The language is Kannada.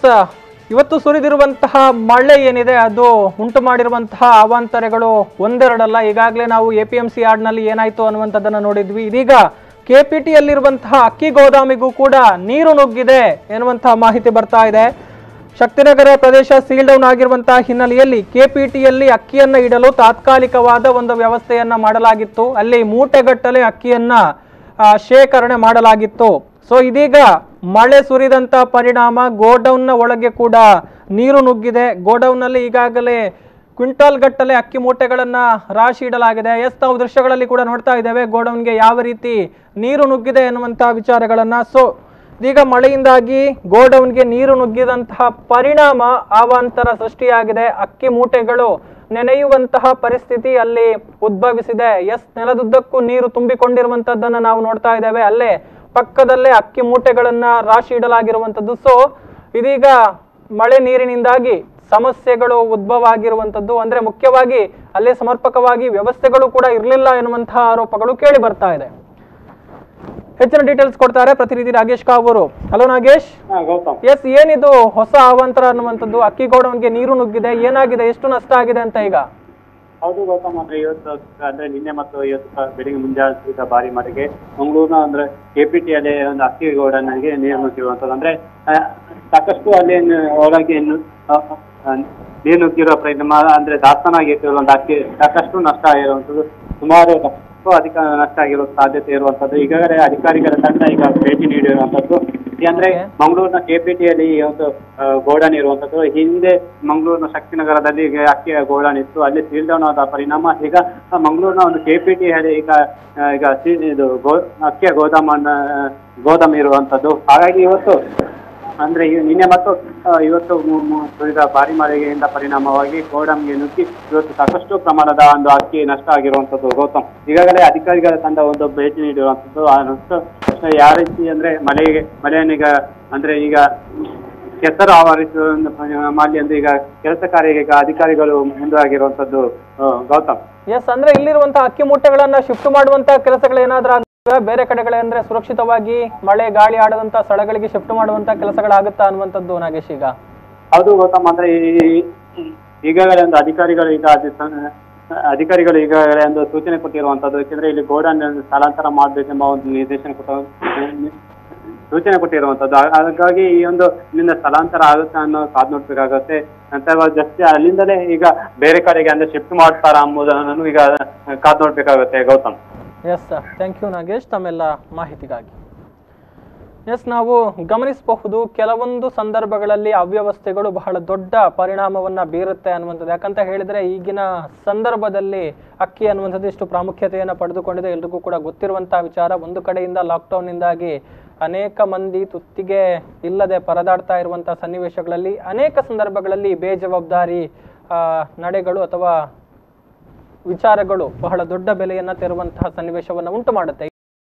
ಇವತ್ತು ಸುರಿದಿರುವಂತಹ ಮಳೆ ಏನಿದೆ ಅದು ಉಂಟು ಮಾಡಿರುವಂತಹ ಅವಾಂತರಗಳು ಒಂದೆರಡಲ್ಲ ಈಗಾಗಲೇ ನಾವು ಎ ಪಿ ಎಂ ಸಿ ಯಾರ್ಡ್ನಲ್ಲಿ ಏನಾಯ್ತು ಅನ್ನುವಂಥದ್ದನ್ನು ನೋಡಿದ್ವಿ ಇದೀಗ ಕೆ ಪಿ ಟಿಯಲ್ಲಿರುವಂತಹ ಅಕ್ಕಿ ಗೋದಾಮಿಗೂ ಕೂಡ ನೀರು ನುಗ್ಗಿದೆ ಎನ್ನುವಂತಹ ಮಾಹಿತಿ ಬರ್ತಾ ಇದೆ ಶಕ್ತಿನಗರ ಪ್ರದೇಶ ಸೀಲ್ ಡೌನ್ ಆಗಿರುವಂತಹ ಹಿನ್ನೆಲೆಯಲ್ಲಿ ಕೆಪಿಟಿಯಲ್ಲಿ ಅಕ್ಕಿಯನ್ನ ಇಡಲು ತಾತ್ಕಾಲಿಕವಾದ ಒಂದು ವ್ಯವಸ್ಥೆಯನ್ನ ಮಾಡಲಾಗಿತ್ತು ಅಲ್ಲಿ ಮೂಟೆಗಟ್ಟಲೆ ಅಕ್ಕಿಯನ್ನ ಆ, ಶೇಖರಣೆ ಮಾಡಲಾಗಿತ್ತು ಸೊ ಇದೀಗ ಮಳೆ ಸುರಿದಂತ ಪರಿಣಾಮ ಗೋಡೌನ್ನ ಒಳಗೆ ಕೂಡ ನೀರು ನುಗ್ಗಿದೆ ಗೋಡೌನ್ನಲ್ಲಿ ಈಗಾಗಲೇ ಕ್ವಿಂಟಾಲ್ ಗಟ್ಟಲೆ ಅಕ್ಕಿ ಮೂಟೆಗಳನ್ನ ರಾಶಿ ಇಡಲಾಗಿದೆ ಎಸ್ ನಾವು ದೃಶ್ಯಗಳಲ್ಲಿ ಕೂಡ ನೋಡ್ತಾ ಇದ್ದೇವೆ ಗೋಡೌನ್ಗೆ ಯಾವ ರೀತಿ ನೀರು ನುಗ್ಗಿದೆ ಎನ್ನುವಂತಹ ವಿಚಾರಗಳನ್ನ ಸೊ ಇದೀಗ ಮಳೆಯಿಂದಾಗಿ ಗೋಡೌನ್ಗೆ ನೀರು ನುಗ್ಗಿದಂತಹ ಪರಿಣಾಮ ಅವಾಂತರ ಸೃಷ್ಟಿಯಾಗಿದೆ ಅಕ್ಕಿ ಮೂಟೆಗಳು ನೆನೆಯುವಂತಹ ಪರಿಸ್ಥಿತಿ ಅಲ್ಲಿ ಉದ್ಭವಿಸಿದೆ ಎಸ್ ನೆಲದುದ್ದಕ್ಕೂ ನೀರು ತುಂಬಿಕೊಂಡಿರುವಂತದ್ದನ್ನ ನಾವು ನೋಡ್ತಾ ಇದ್ದೇವೆ ಅಲ್ಲೇ ಪಕ್ಕದಲ್ಲೇ ಅಕ್ಕಿ ಮೂಟೆಗಳನ್ನ ರಾಶಿ ಇಡಲಾಗಿರುವಂತದ್ದು ಸೊ ಇದೀಗ ಮಳೆ ನೀರಿನಿಂದಾಗಿ ಸಮಸ್ಯೆಗಳು ಉದ್ಭವ ಆಗಿರುವಂತದ್ದು ಅಂದ್ರೆ ಮುಖ್ಯವಾಗಿ ಅಲ್ಲಿ ಸಮರ್ಪಕವಾಗಿ ವ್ಯವಸ್ಥೆಗಳು ಕೂಡ ಇರಲಿಲ್ಲ ಎನ್ನುವಂತಹ ಆರೋಪಗಳು ಕೇಳಿ ಬರ್ತಾ ಇದೆ ಹೆಚ್ಚಿನ ಡೀಟೇಲ್ಸ್ ಕೊಡ್ತಾರೆ ಪ್ರತಿನಿಧಿ ನಾಗೇಶ್ ಕಾವೂರು ಹಲೋ ನಾಗೇಶ್ ಹಾ ಗೌತಮ್ ಎಸ್ ಏನಿದು ಹೊಸ ಅವಾಂತರ ಅನ್ನುವಂಥದ್ದು ಅಕ್ಕಿ ಗೋಡೌನ್ಗೆ ನೀರು ನುಗ್ಗಿದೆ ಏನಾಗಿದೆ ಎಷ್ಟು ನಷ್ಟ ಆಗಿದೆ ಅಂತ ಈಗ ಹೌದು ಗೌತಮ್ ಅಂದ್ರೆ ಇವತ್ತು ಅಂದ್ರೆ ನಿನ್ನೆ ಮತ್ತು ಇವತ್ತು ಸ- ಬೆಳಿಗ್ಗೆ ಮುಂಜಾನೆ ಸುರಿದ ಭಾರಿ ಮಳೆಗೆ ಮಂಗಳೂರಿನ ಅಂದ್ರೆ ಕೆಪಿಟಿಯಲ್ಲಿ ಒಂದು ಅಕ್ಕಿ ಗೋಡನ್ಗೆ ನೀರು ನುಗ್ಗಿರುವಂಥದ್ದು ಅಂದ್ರೆ ಆ, ಸಾಕಷ್ಟು ಅಲ್ಲಿ ನ- ಒಳಗೆ ನು- ಆ, ಆ, ನೀರು ನುಗ್ಗಿರುವ ಪರಿಣಾಮ ಅಂದ್ರೆ ದಾಸ್ತಾನಾಗಿ ಇಟ್ಟಿರುವ ಒಂದು ಅಕ್ಕಿ ಸಾಕಷ್ಟು ನಷ್ಟ ಆಗಿರುವಂಥದ್ದು ಸುಮಾರು ಲಕ್ಷಕ್ಕೂ ಅಧಿಕ ನಷ್ಟ ಆಗಿರೋ ಸಾಧ್ಯತೆ ಇರುವಂಥದ್ದು ಈಗಾಗಲೇ ಅಧಿಕಾರಿಗಳ ತಂಡ ಈಗ ಭೇಟಿ ನೀಡಿರುವಂಥದ್ದು ಈ ಅಂದ್ರೆ ಮಂಗಳೂರಿನ ಕೆಪಿಟಿಯಲ್ಲಿ ಈ ಒಂದು ಆ, ಗೋಡನ್ ಇರುವಂಥದ್ದು ಹಿಂದೆ ಮಂಗಳೂರಿನ ಶಕ್ತಿನಗರದಲ್ಲಿ ಈಗ ಅಕ್ಕಿಯ ಗೋಡನ್ ಇತ್ತು ಅಲ್ಲಿ ಸೀಲ್ ಡೌನ್ ಆದ ಪರಿಣಾಮ ಈಗ ಆ ಮಂಗಳೂರಿನ ಒಂದು ಕೆಪಿಟಿ ಅಲ್ಲಿ ಈಗ ಆ, ಈಗ ಸೀ- ಇದು ಗೋ ಅಕ್ಕಿಯ ಗೋದಾಮನ್ನ ಗೋದಾಮು ಇರುವಂಥದ್ದು ಹಾಗಾಗಿ ಇವತ್ತು ಅಂದ್ರೆ ಈ ನಿನ್ನೆ ಮತ್ತು ಆ, ಇವತ್ತು ಮು- ಮು- ಸುರಿದ ಭಾರಿ ಮಳೆಯಿಂದ ಪರಿಣಾಮವಾಗಿ ಗೋಡಂಗೆ ನುಗ್ಗಿ ಇವತ್ತು ಸಾಕಷ್ಟು ಪ್ರಮಾಣದ ಒಂದು ಅಕ್ಕಿ ನಷ್ಟ ಆಗಿರುವಂಥದ್ದು ಗೌತಮ್ ಈಗಾಗಲೇ ಅಧಿಕಾರಿಗಳ ತಂಡ ಒಂದು ಭೇಟಿ ನೀಡಿರುವಂಥದ್ದು ಆ ನಷ್ಟ ನಷ್ಟ ಯಾವ ರೀತಿ ಅಂದ್ರೆ ಮಳೆಗೆ ಮಳೆಯನ್ನು ಈಗ ಅಂದ್ರೆ ಈಗ ಕೆಸರು ಆವರಿಸುವ ಒಂದು ಪರಿಣಾಮ ಅಲ್ಲಿ ಅಂದ್ರೆ ಈಗ ಕೆಲಸ ಕಾರ್ಯಕ್ಕೆ ಈಗ ಅಧಿಕಾರಿಗಳು ಮುಂದಾಗಿರುವಂಥದ್ದು ಆ, ಗೌತಮ್ ಎಸ್ ಅಂದ್ರೆ ಇಲ್ಲಿರುವಂತಹ ಅಕ್ಕಿ ಮೂಟೆಗಳನ್ನ ಶಿಫ್ಟ್ ಮಾಡುವಂತಹ ಕೆಲಸಗಳು ಏನಾದ್ರೂ ಆಗಿದ್ಯಾ? ಬೇರೆ ಕಡೆಗಳೇ ಅಂದ್ರೆ ಸುರಕ್ಷಿತವಾಗಿ ಮಳೆ ಗಾಳಿ ಆಡದಂತ ಸ್ಥಳಗಳಿಗೆ ಶಿಫ್ಟ್ ಮಾಡುವಂತ ಕೆಲಸಗಳಾಗುತ್ತಾ ಅನ್ನುವಂಥದ್ದು ನಾಗೇಶ್ ಈಗ ಹೌದು ಗೌತಮ್ ಅಂದ್ರೆ ಈ- ಈಗಾಗಲೇ ಒಂದು ಅಧಿಕಾರಿಗಳು ಈಗ ಅದು ಸ- ಅಧಿಕಾರಿಗಳು ಈಗಾಗಲೇ ಒಂದು ಸೂಚನೆ ಕೊಟ್ಟಿರುವಂತದ್ದು ಯಾಕೆಂದ್ರೆ ಇಲ್ಲಿ ಗೋಡನ್ ಸ್ಥಳಾಂತರ ಮಾಡಬೇಕೆಂಬ ಒಂದು ನಿರ್ದೇಶನ ಕೊಟ್ಟ ಸೂಚನೆ ಕೊಟ್ಟಿರುವಂತದ್ದು ಹಾ- ಹಾಗಾಗಿ ಈ ಒಂದು ಇಲ್ಲಿಂದ ಸ್ಥಳಾಂತರ ಆಗುತ್ತೆ ಅನ್ನೋ ಕಾದ್ ನೋಡ್ಬೇಕಾಗತ್ತೆ ಅಥವಾ ಜಸ್ಟ್ ಅಲ್ಲಿಂದಲೇ ಈಗ ಬೇರೆ ಕಡೆಗೆ ಅಂದ್ರೆ ಶಿಫ್ಟ್ ಮಾಡ್ತಾರಾ ಎಂಬುದನ್ನು ಈಗ ಕಾದ್ ನೋಡ್ಬೇಕಾಗತ್ತೆ Gautam S thank you Nagesh ತಮ್ಮೆಲ್ಲ ಮಾಹಿತಿಗಾಗಿ ಎಸ್ ನಾವು ಗಮನಿಸಬಹುದು ಕೆಲವೊಂದು ಸಂದರ್ಭಗಳಲ್ಲಿ ಅವ್ಯವಸ್ಥೆಗಳು ಬಹಳ ದೊಡ್ಡ ಪರಿಣಾಮವನ್ನ ಬೀರುತ್ತೆ ಅನ್ನುವಂಥದ್ದು ಯಾಕಂತ ಹೇಳಿದ್ರೆ ಈಗಿನ ಸಂದರ್ಭದಲ್ಲಿ ಅಕ್ಕಿ ಅನ್ನುವಂಥದ್ದು ಇಷ್ಟು ಪ್ರಾಮುಖ್ಯತೆಯನ್ನು ಪಡೆದುಕೊಂಡಿದೆ ಎಲ್ರಿಗೂ ಕೂಡ ಗೊತ್ತಿರುವಂತಹ ವಿಚಾರ ಒಂದು ಕಡೆಯಿಂದ ಲಾಕ್ಡೌನ್ನಿಂದಾಗಿ ಅನೇಕ ಮಂದಿ ತುತ್ತಿಗೆ ಇಲ್ಲದೆ ಪರದಾಡ್ತಾ ಇರುವಂತಹ ಸನ್ನಿವೇಶಗಳಲ್ಲಿ ಅನೇಕ ಸಂದರ್ಭಗಳಲ್ಲಿ ಬೇಜವಾಬ್ದಾರಿ ಆ, ನಡೆಗಳು ಅಥವಾ ವಿಚಾರಗಳು ಬಹಳ ದೊಡ್ಡ ಬೆಲೆಯನ್ನ ತೆರುವಂತಹ ಸನ್ನಿವೇಶವನ್ನು ಉಂಟು ಮಾಡುತ್ತೆ